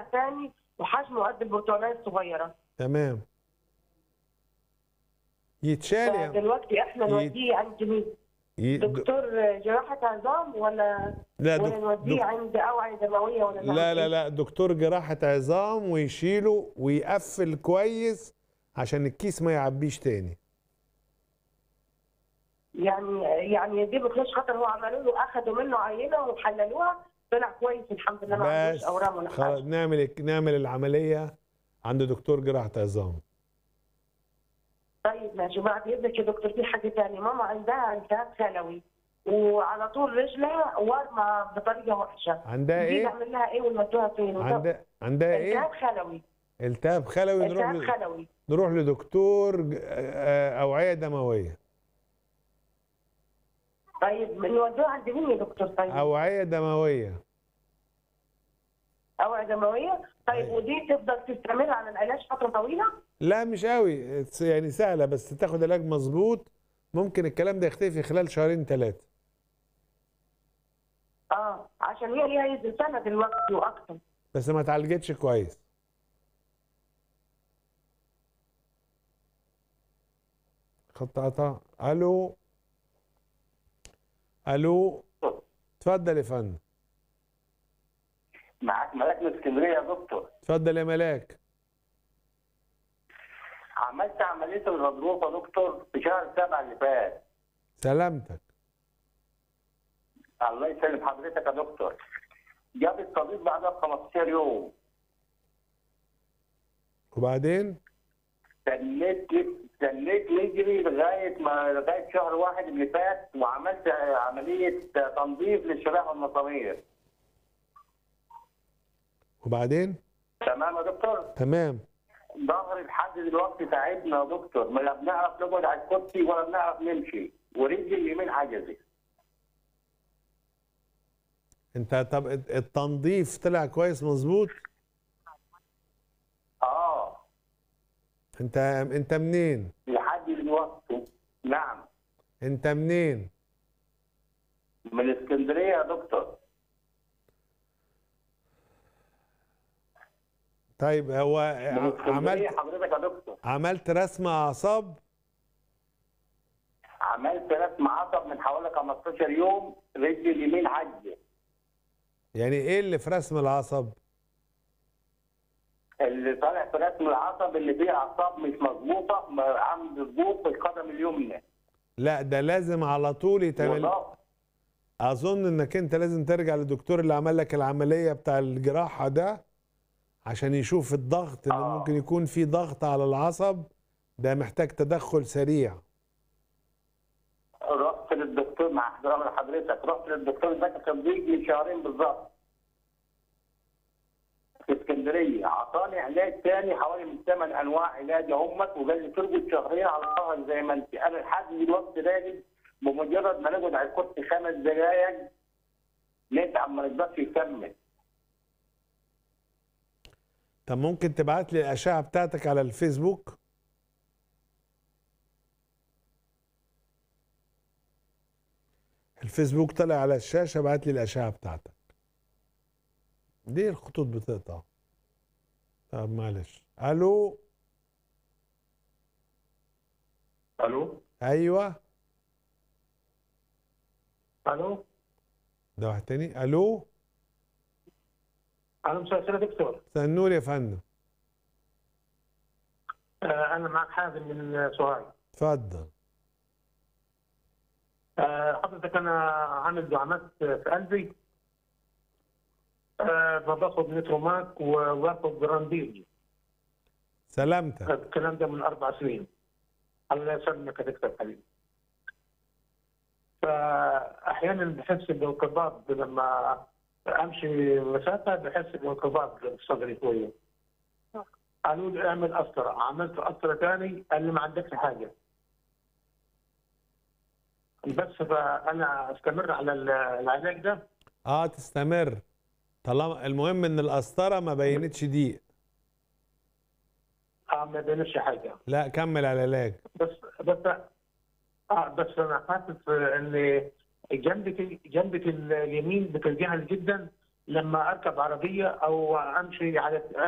تاني وحجمه قد البرتقاليه الصغيره تمام يتشال يا- دلوقتي احنا ي- نوديه عند مين؟ ي- دكتور جراحه عظام ولا لا ولا دك... نوديه دك... عند اوعيه دمويه ولا نعمل لا إيه؟ لا لا دكتور جراحة عظام ويشيله ويقفل كويس عشان الكيس ما يعبيش تاني يعني يعني دي بخش خاطر هو عملوا له اخذوا منه عينه وحللوها طلع كويس الحمد لله ما عندوش بس اورام ولا خلاص حاجه نعمل نعمل العملية عند دكتور جراحة عظام طيب ماشي بعد اذنك يا دكتور في حاجه ثانيه ماما عندها التهاب خلوي وعلى طول رجلها وارمه بطريقه وحشه عندها دي ايه؟ نعمل لها ايه ونودوها فين؟ عندها عندها التهاب ايه؟ خلوي التهاب خلوي نروح التهاب ل... خلوي نروح لدكتور ج- آه، أوعية دموية طيب نودوها عند مين يا دكتور طيب؟ أوعية دموية اوعيه دمويه طيب أيوة. ودي تفضل تستمر على العلاج فتره طويله؟ لا مش قوي يعني سهلة بس تاخد علاج مظبوط ممكن الكلام ده يختفي خلال شهرين ثلاثة اه عشان هي ليها يجي سنه دلوقتي واكتر بس ما اتعالجتش كويس خط قطع الو الو اتفضل يا فندم معاك ملاك من اسكندريه يا دكتور اتفضل يا ملاك عملت عمليه الغضروف يا دكتور في شهر سبعة اللي فات سلامتك الله يسلم حضرتك يا دكتور جاب الطبيب بعدها ب 15 يوم وبعدين استنيت استنيت يجري لغايه ما لغايه شهر واحد اللي فات وعملت عمليه تنظيف للشرايح والمسامير وبعدين تمام يا دكتور تمام ظهري لحد دلوقتي تعبنا يا دكتور ما لا بنعرف نقعد على الكرسي ولا بنعرف نمشي ورجلي اليمين عجزت انت طب التنظيف طلع كويس مظبوط اه انت انت منين لحد دلوقتي نعم انت منين من اسكندريه يا دكتور طيب هو من ع- اسكندريه عملت حضرتك يا دكتور عملت رسم اعصاب عملت رسم عصب من حوالي 15 يوم رجلي اليمين عجز يعني ايه اللي في رسم العصب اللي طالع في رسم العصب اللي فيه اعصاب مش مظبوطه ما- عامل مظبوط في القدم اليمنى لا ده لازم على طول يتعمل وضغط اظن انك انت لازم ترجع للدكتور اللي عمل لك العمليه بتاع الجراحه ده عشان يشوف الضغط ان آه. ممكن يكون في ضغط على العصب ده محتاج تدخل سريع رحت للدكتور مع احترام حضرتك رحت للدكتور ده كان بيجي من شهرين بالظبط في اسكندريه اعطاني علاج تاني حوالي من ثمان انواع علاج همت وقال لي تربط شهرين على الظهر زي ما انت انا لحد دلوقتي راجل بمجرد ما نقعد على الكرسي خمس دقايق نتعب ما نقدرش نكمل طب ممكن تبعت لي الاشعه بتاعتك على الفيسبوك الفيسبوك طلع على الشاشه ابعت لي الاشعه بتاعتك ليه الخطوط بتقطع طب معلش الو الو ايوه الو ده واحد تاني الو اهلا وسهلا دكتور مساء النور يا فندم آه، انا معك حازم من سوهاج اتفضل آه، حضرتك انا عامل دعامات في قلبي آه، باخد نتروماك وباخد جرانديل سلامتك الكلام ده من اربع سنين الله يسلمك يا دكتور حبيبي فاحيانا بحس بانقباض لما امشي مسافه بحس بانقباض في صدري شويه قالوا لي اعمل قسطره عملت قسطره ثاني قال لي ما عندكش حاجه بس فانا استمر على العلاج ده اه تستمر طالما المهم ان القسطره ما بينتش ضيق آه ما بينش حاجه لا كمل على العلاج بس بس اه بس انا حاسس ان جنبتي جنبتي اليمين بتوجعني جدا لما اركب عربيه او امشي على